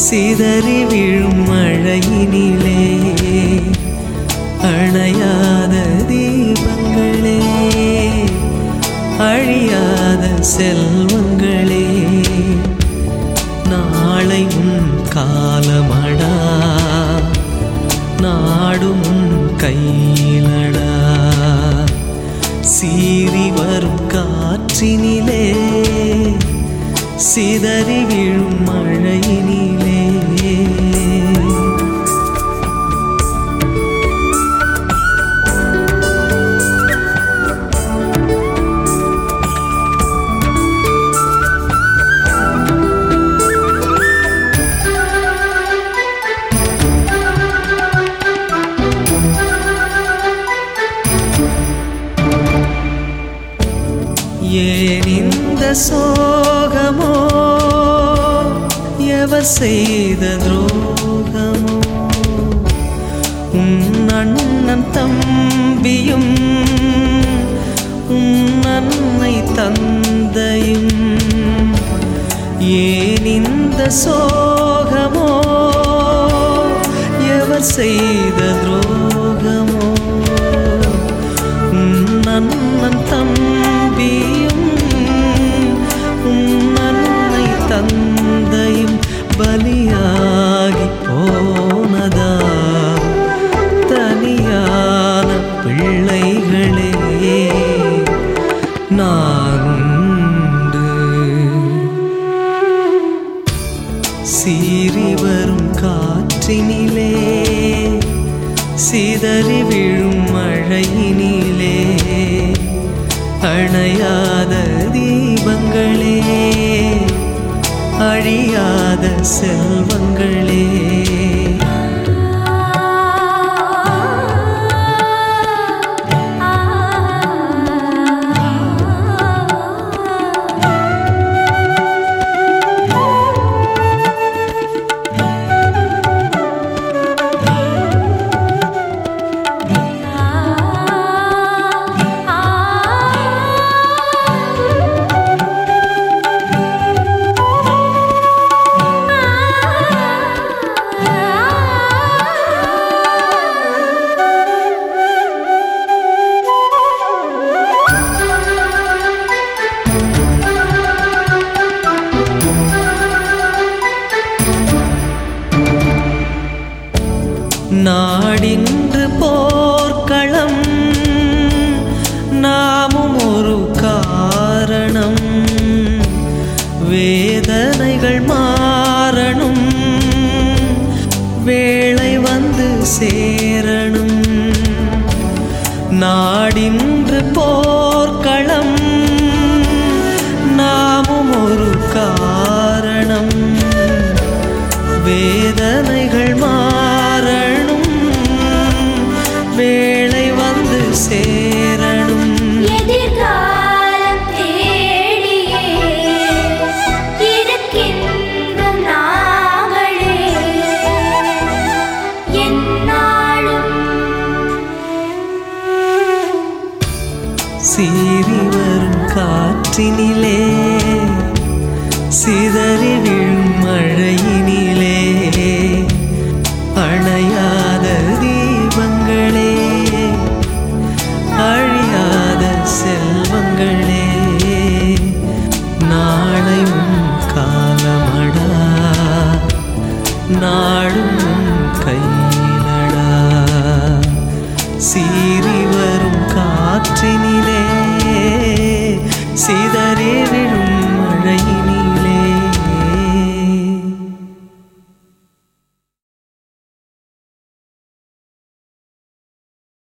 சிதறி விழும் மழையினிலே அணையாத தீபங்களே அழியாத செல்வங்களே நாளை உன் காலமடா நாடும் உன் கையிலடா சீறி வரும் காற்றினிலே சிதறி விழும் மழையினிலே ஏன் இந்த சோகமோ எவர் செய்த துரோகமோ உன் அண்ணன் தம்பியும் உன் அன்னை தந்தையும் ஏன் இந்த சோகமோ எவர் செய்த துரோகமோ உன் அண்ணன் தம்பியும் உன் அன்னை தந்தையும் பலியாகி போனதா தனியான பிள்ளைகளே நான் உண்டு சீறி வரும் காற்றினிலே சிதறி விழும் மழையினிலே அணையாத தீபங்களே அழியாத செல்வங்களே நாடின்று போர்க்களம் நாமும் ஒரு காரணம் வேதனைகள் மாறணும் வேளை வந்து சேரணும் நாடின்று போர்க்களம் நாமும் ஒரு காரணம் வேதனைகள் மாறணும் வேளை வந்து சேரணும் எதிர்காலம் தேடியே இருக்கின்றோம் நாங்களே எந்நாளும் சீறி வரும் காற்றினிலே சிதறி விழும் மழையினிலே அணையாத தீபங்களே அழியாத செல்வங்களே நாளை உன் காலமடா நாடும் உன் கையிலடா சீ